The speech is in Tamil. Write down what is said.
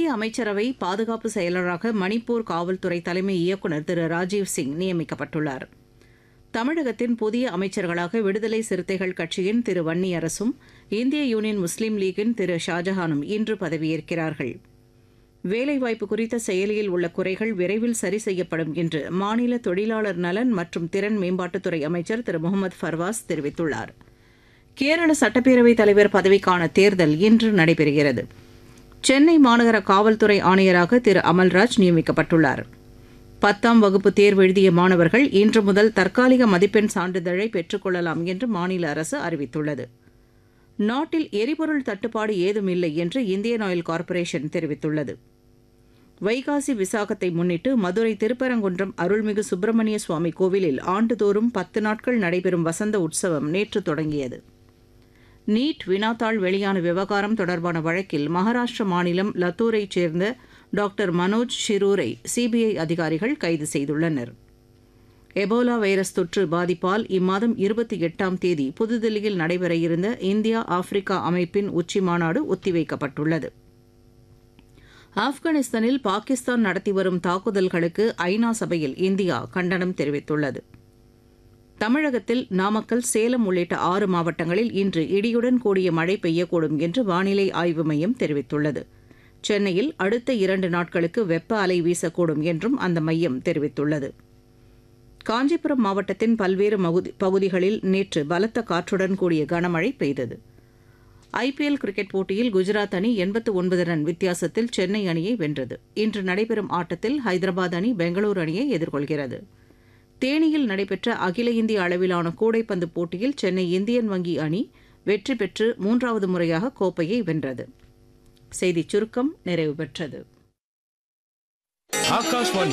அமைச்சரவை பாதுகாப்பு செயலராக மணிப்பூர் காவல்துறை தலைமை இயக்குநர் திரு ராஜீவ் சிங் நியமிக்கப்பட்டுள்ளார் தமிழகத்தின் புதிய அமைச்சர்களாக விடுதலை சிறுத்தைகள் கட்சியின் திரு வன்னியரசும் இந்திய யூனியன் முஸ்லீம் லீக்கின் திரு ஷாஜஹானும் இன்று பதவியேற்கிறார்கள் வேலைவாய்ப்பு குறித்த செயலியில் உள்ள குறைகள் விரைவில் சரி செய்யப்படும் என்று மாநில தொழிலாளர் நலன் மற்றும் திறன் மேம்பாட்டுத்துறை அமைச்சர் திரு முகமது ஃபர்வாஸ் தெரிவித்துள்ளார் கேரள சட்டப்பேரவைத் தலைவர் பதவிக்கான தேர்தல் இன்று நடைபெறுகிறது சென்னை மாநகர காவல்துறை ஆணையராக திரு அமல்ராஜ் நியமிக்கப்பட்டுள்ளார் பத்தாம் வகுப்பு தேர்வு எழுதிய மாணவர்கள் இன்று முதல் தற்காலிக மதிப்பெண் சான்றிதழை பெற்றுக்கொள்ளலாம் என்று மாநில அரசு அறிவித்துள்ளது நாட்டில் எரிபொருள் தட்டுப்பாடு ஏதும் இல்லை என்று இந்தியன் ஆயில் கார்ப்பரேஷன் தெரிவித்துள்ளது வைகாசி விசாகத்தை முன்னிட்டு மதுரை திருப்பரங்குன்றம் அருள்மிகு சுப்பிரமணிய சுவாமி கோவிலில் ஆண்டுதோறும் பத்து நாட்கள் நடைபெறும் வசந்த உற்சவம் நேற்று தொடங்கியது நீட் வினாத்தாள் வெளியான விவகாரம் தொடர்பான வழக்கில் மகாராஷ்டிர மாநிலம் லத்தூரைச் சேர்ந்த டாக்டர் மனோஜ் ஷிரூரை சிபிஐ அதிகாரிகள் கைது செய்துள்ளனர் எபோலா வைரஸ் தொற்று பாதிப்பால் இம்மாதம் இருபத்தி எட்டாம் தேதி புதுதில்லியில் நடைபெற இருந்த இந்தியா ஆப்பிரிக்கா அமைப்பின் உச்சி மாநாடு ஒத்திவைக்கப்பட்டுள்ளது ஆப்கானிஸ்தானில் பாகிஸ்தான் நடத்தி வரும் தாக்குதல்களுக்கு ஐநா சபையில் இந்தியா கண்டனம் தெரிவித்துள்ளது தமிழகத்தில் நாமக்கல் சேலம் உள்ளிட்ட ஆறு மாவட்டங்களில் இன்று இடியுடன் கூடிய மழை பெய்யக்கூடும் என்று வானிலை ஆய்வு மையம் தெரிவித்துள்ளது சென்னையில் அடுத்த இரண்டு நாட்களுக்கு வெப்ப அலை வீசக்கூடும் என்றும் அந்த மையம் தெரிவித்துள்ளது காஞ்சிபுரம் மாவட்டத்தின் பல்வேறு பகுதிகளில் நேற்று பலத்த காற்றுடன் கூடிய கனமழை பெய்தது ஐபிஎல் கிரிக்கெட் போட்டியில் குஜராத் அணி எண்பத்து ஒன்பது ரன் வித்தியாசத்தில் சென்னை அணியை வென்றது இன்று நடைபெறும் ஆட்டத்தில் ஹைதராபாத் அணி பெங்களூரு அணியை எதிர்கொள்கிறது தேனியில் நடைபெற்ற அகில இந்திய அளவிலான கூடைப்பந்து போட்டியில் சென்னை இந்தியன் வங்கி அணி வெற்றி பெற்று மூன்றாவது முறையாக கோப்பையை வென்றது செய்திச் சுருக்கம் நிறைவு பெற்றது ஆகாஷ்வாணி